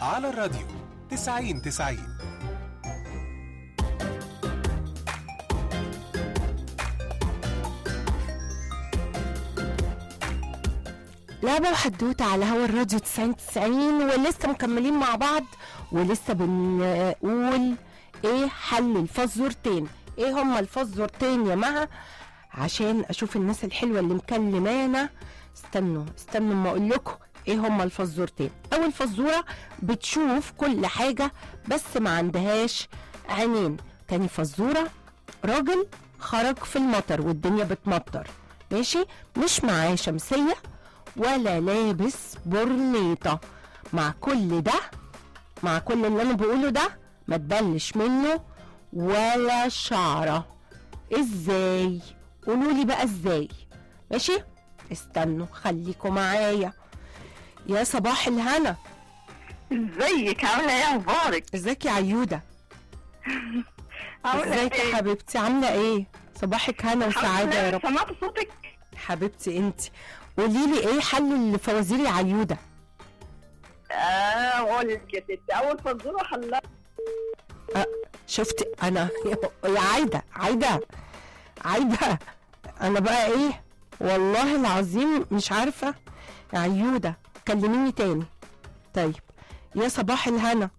على الراديو 90 90 لعبة وحدوتة على هوا الراديو 90 90 ولسه مكملين مع بعض ولسه بنقول ايه حل الفزورتين ايه هما الفزورتين يا مها عشان اشوف الناس الحلوة اللي مكلمانا استنوا استنوا ما اقول لكم ايه هما الفزورتين اول فزورة بتشوف كل حاجة بس ما عندهاش عينين تاني فزورة راجل خرج في المطر والدنيا بتمطر ماشي مش معاه شمسية ولا لابس برنيطة مع كل ده مع كل اللي انا بقوله ده ما تبلش منه ولا شعرة ازاي قولوا لي بقى ازاي ماشي استنوا خليكم معايا يا صباح الهنا ازيك عامله ايه اخبارك ازيك يا عيودة عامله ازيك يا ايه حبيبتي عاملة ايه صباحك هنا وسعادة يا رب سمعت صوتك حبيبتي انت قولي لي ايه حل الفوازير يا عيودة اه اقول لك يا ستي اول فزوره حلها شفت انا يا عايده عايده عايده انا بقى ايه والله العظيم مش عارفه يا عيوده كلميني تاني طيب يا صباح الهنا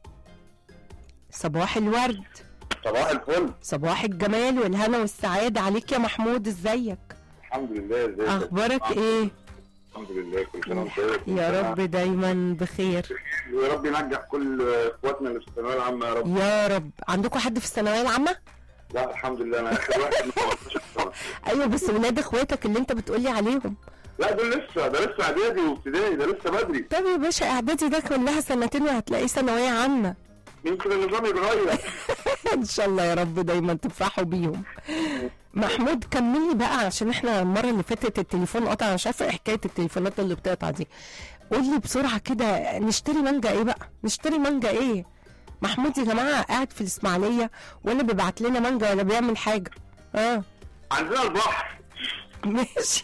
صباح الورد صباح الفل صباح الجمال والهنا والسعاده عليك يا محمود ازيك الحمد لله ازيك اخبارك ايه الحمد لله كل سنه وانت طيب يا رب دايما بخير ويا رب ينجح كل اخواتنا اللي في الثانويه العامه يا رب يا رب عندكم حد في الثانويه العامه لا الحمد لله انا اخر واحد من 15 سنه ايوه بس ولاد اخواتك اللي انت بتقولي عليهم لا دول لسه ده لسه اعدادي وابتدائي ده لسه بدري طب يا باشا اعدادي ده كلها سنتين وهتلاقيه ثانويه عامه يمكن النظام يتغير ان شاء الله يا رب دايما تفرحوا بيهم محمود كملي بقى عشان احنا المره اللي فاتت التليفون قطع انا مش عارفه ايه حكايه التليفونات اللي بتقطع دي قول لي بسرعه كده نشتري مانجا ايه بقى نشتري مانجا ايه محمود يا جماعه قاعد في الاسماعيليه ولا بيبعت لنا مانجا ولا بيعمل حاجه اه عندنا البحر ماشي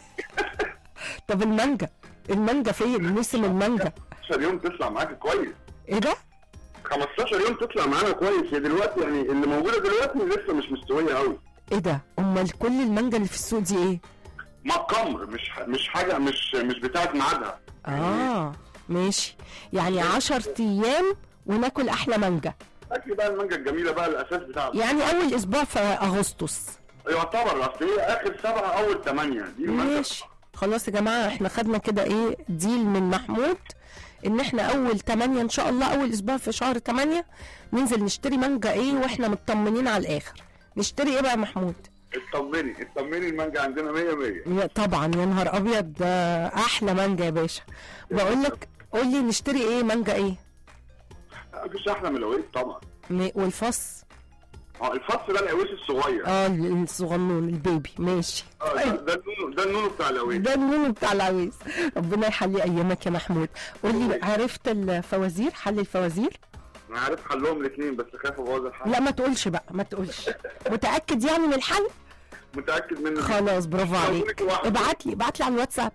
طب المانجا المانجا فين موسم المانجا 15 يوم تطلع معاك كويس ايه ده 15 يوم تطلع معانا كويس هي دلوقتي يعني اللي موجوده دلوقتي لسه مش مستويه قوي ايه ده امال كل المانجا اللي في السوق دي ايه ما التمر مش مش حاجه مش مش بتاعت ميعادها اه ماشي يعني عشر ايام وناكل احلى مانجا اكل بقى المانجا الجميله بقى الاساس بتاعها يعني اول اسبوع في اغسطس يعتبر اصل هي اخر سبعه اول ثمانيه دي المانجا ماشي خلاص يا جماعه احنا خدنا كده ايه ديل من محمود ان احنا اول 8 ان شاء الله اول اسبوع في شهر 8 ننزل نشتري مانجا ايه واحنا مطمنين على الاخر نشتري ايه بقى يا محمود اطمني اطمني المانجا عندنا 100 100 يا طبعا يا نهار ابيض ده احلى مانجا يا باشا بقول لك قول لي نشتري ايه مانجا ايه مفيش احلى من العويس طبعا م- والفص اه الفص ده العويس الصغير اه الصغنون البيبي ماشي اه ده ده النونو ده النونو بتاع العويس ده النونو بتاع العويس ربنا يحلي ايامك يا محمود قول لي عرفت الفوازير حل الفوازير انا عارف حلهم الاثنين بس خايف ابوظ الحل لا ما تقولش بقى ما تقولش متاكد يعني من الحل متاكد منه خلاص برافو عليك واحد. ابعت لي ابعت لي على الواتساب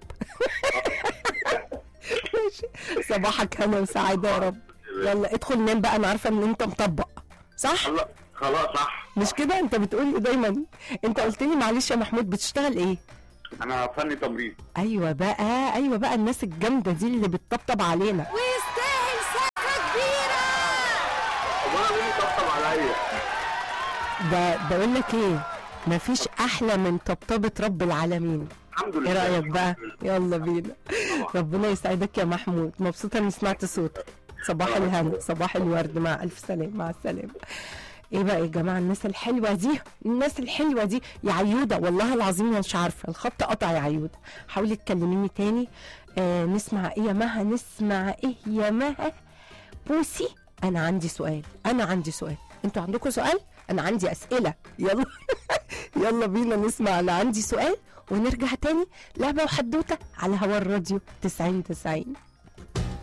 ماشي صباحك هنا وسعاده يا رب يلا ادخل نام بقى انا عارفه ان انت مطبق صح لا خلاص صح مش كده انت بتقول لي دايما انت قلت لي معلش يا محمود بتشتغل ايه انا فني تمريض ايوه بقى ايوه بقى الناس الجامده دي اللي بتطبطب علينا ويستاهل سقفه كبيره طب انا مين طبطب عليا ده بقول لك ايه مفيش احلى من طبطبه رب العالمين الحمد لله ايه رايك بقى الحمد لله. يلا بينا ربنا يسعدك يا محمود مبسوطه اني سمعت صوتك صباح الهنا صباح الورد مع الف سلام مع السلامه ايه بقى يا جماعه الناس الحلوه دي الناس الحلوه دي يا عيوده والله العظيم انا مش عارفه الخط قطع يا عيوده حاولي تكلميني تاني آه نسمع ايه يا مها نسمع ايه يا مها بوسي انا عندي سؤال انا عندي سؤال انتوا عندكم سؤال انا عندي اسئله يلا يلا بينا نسمع انا عندي سؤال ونرجع تاني لعبه وحدوته على هوا الراديو 90 90